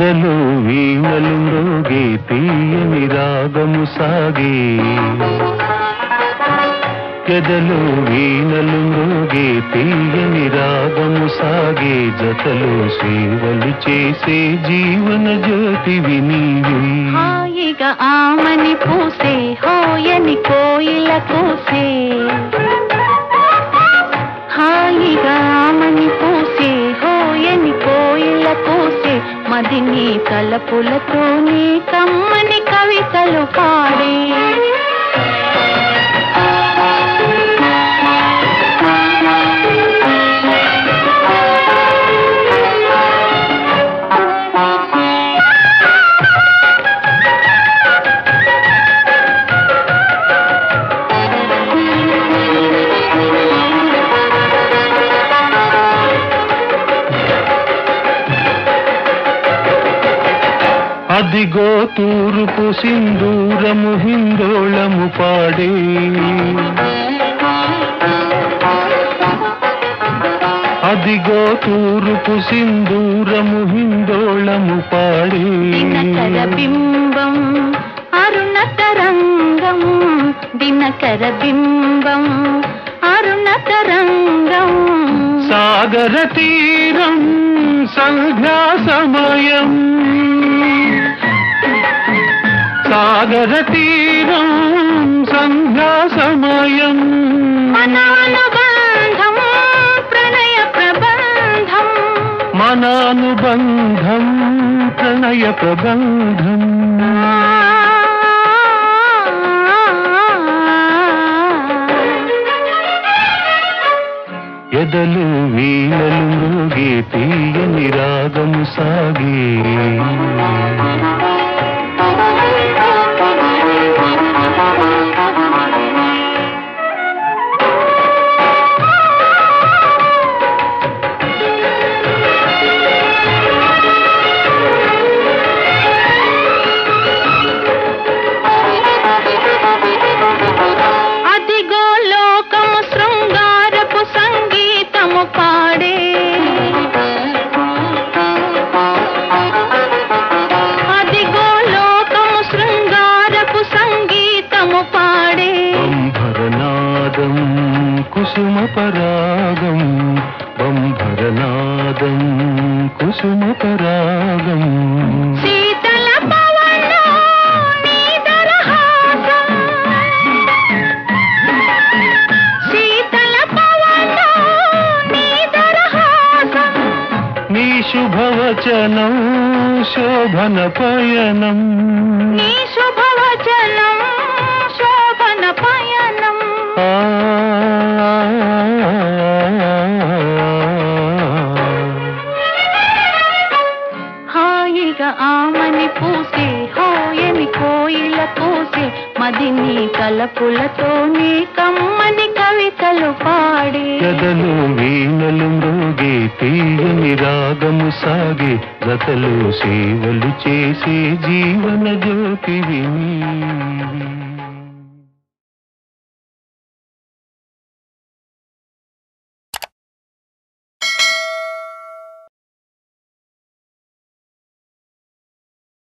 ఎదలు వీణలు మృగే తీయని రాగము సాగే ఎదలు వీణలు మృగే తీయని రాగము సాగే జతలు సేవలు చేసే జీవన జ్యోతివి నీవే హాయిగా ఆమని పూసే హోయని కోయిల కూసే హాయిగా ఆమని పూసే హోయని కోయిల కూసే మదిని తలపులతోనే కమ్మని కవితలు పాడే అదిగో తూర్పు సింధూరము హిందోళము పాడే అదిగో తూర్పు సింధూరము హిందోళము పాడే దినకర బింబం అరుణ తరంగం దినకర బింబం అరుణ తరంగం సాగర తీరం సంధ్యా సమయం సాగర తీరం సంధ్యా సమయం మన అనుబంధం ప్రణయ ప్రబంధం మనానుబంధం ప్రణయ ప్రబంధం ఎదలు వీణలు మృగే తీయని రాగము సాగే అదిగో లోకము శృంగారపు సంగీతము పాడే అదిగో లోకము శృంగారపు సంగీతము పాడే బంభరనాదం కుసుమ పరాగం బంభరనాదం కుసుమ పరాగం శీతల పవనం నీ దరహాసం శీతల పవనం నీ దరహాసం నీ శుభవచనం శోభన పయనం నీ శుభవచనం శోభన పయనం ఆ హాయిగా ఆమని పూసే హోయని కోయిల పూసే మదిని తలపులతోనే కమ్మని కవితలు పాడే కదలు వీణలు మృగే తీయని రాగము సాగే జతలు సేవలు చేసే జీవన జ్యోతివి నీవే.